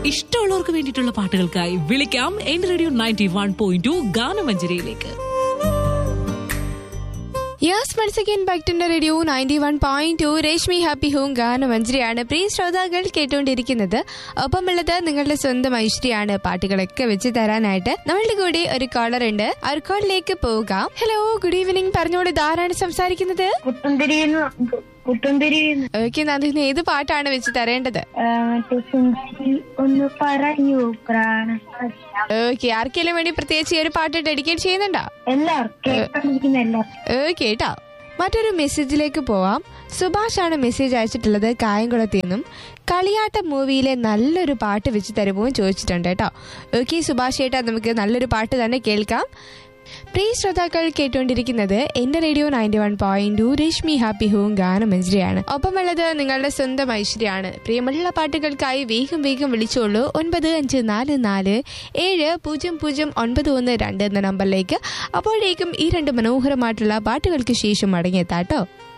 ഇഷ്ടമുള്ളവർക്ക് വേണ്ടിയിട്ടുള്ള പാട്ടുകൾക്കായി വിളിക്കാം എന്റെ radio ninety one point two ഗാനമഞ്ജരിയിലേക്ക് yes once again back to radio ninety one point two Reshmi happy home ഗാനമഞ്ജരിയാണ് പ്രിയ ശ്രോതാക്കൾ കേട്ടുകൊണ്ടിരിക്കുന്നത് ഒപ്പമുള്ളത് നിങ്ങളുടെ സ്വന്തം ഐശ്വര്യാണ് പാട്ടുകളൊക്കെ വെച്ച് തരാനായിട്ട് നമ്മളുടെ കൂടെ ഒരു കോളർ ഉണ്ട് ആ ഒരു കോളിലേക്ക് പോകാം ഹലോ ഗുഡ് ഈവനിങ് പറഞ്ഞോട് ഇതാരാണ് സംസാരിക്കുന്നത് പുത്തന്തിരിന്ന് പുത്തന്തിരിന്ന് ഓക്കെ നന്ദിന്ന് ഏത് പാട്ടാണ് വെച്ച് തരേണ്ടത് മറ്റേ സുന്ദരി ഒന്ന് പറയൂ പ്രാണ ഓക്കെ ആർക്കെങ്കിലും വേണ്ടി പ്രത്യേകിച്ച് ഈ ഒരു പാട്ട് ഡെഡിക്കേറ്റ് ചെയ്യുന്നുണ്ടോ എല്ലാവർക്കും കേട്ടോണ്ടിരിക്കുന്ന എല്ലാവർക്കും ഓക്കെ കേട്ടോ മറ്റൊരു മെസ്സേജിലേക്ക് പോവാം സുഭാഷ് ആണ് മെസ്സേജ് അയച്ചിട്ടുള്ളത് കായംകുളത്തിൽ നിന്നും കളിയാട്ടം മൂവിയിലെ നല്ലൊരു പാട്ട് വെച്ച് തരുമോ എന്ന് ചോദിച്ചിട്ടുണ്ട് കേട്ടോ ഓക്കെ സുഭാഷ് ഏട്ടാ നമുക്ക് നല്ലൊരു പാട്ട് തന്നെ കേൾക്കാം പ്രിയ ശ്രോതാക്കൾ കേട്ടുകൊണ്ടിരിക്കുന്നത് എന്റെ radio ninety one point two Rashmi happy home ഗാനമഞ്ജരിയാണ് ഒപ്പമുള്ളത് നിങ്ങളുടെ സ്വന്തം ഐശ്വര്യാണ് പ്രിയമുള്ള പാട്ടുകൾക്കായി വേഗം വേഗം വിളിച്ചോളൂ ഒൻപത് അഞ്ച് നാല് നാല് ഏഴ് പൂജ്യം പൂജ്യം ഒൻപത് ഒന്ന് രണ്ട് എന്ന നമ്പറിലേക്ക് അപ്പോഴേക്കും ഈ രണ്ട് മനോഹരമായിട്ടുള്ള പാട്ടുകൾക്ക് ശേഷം മടങ്ങിയെത്താട്ടോ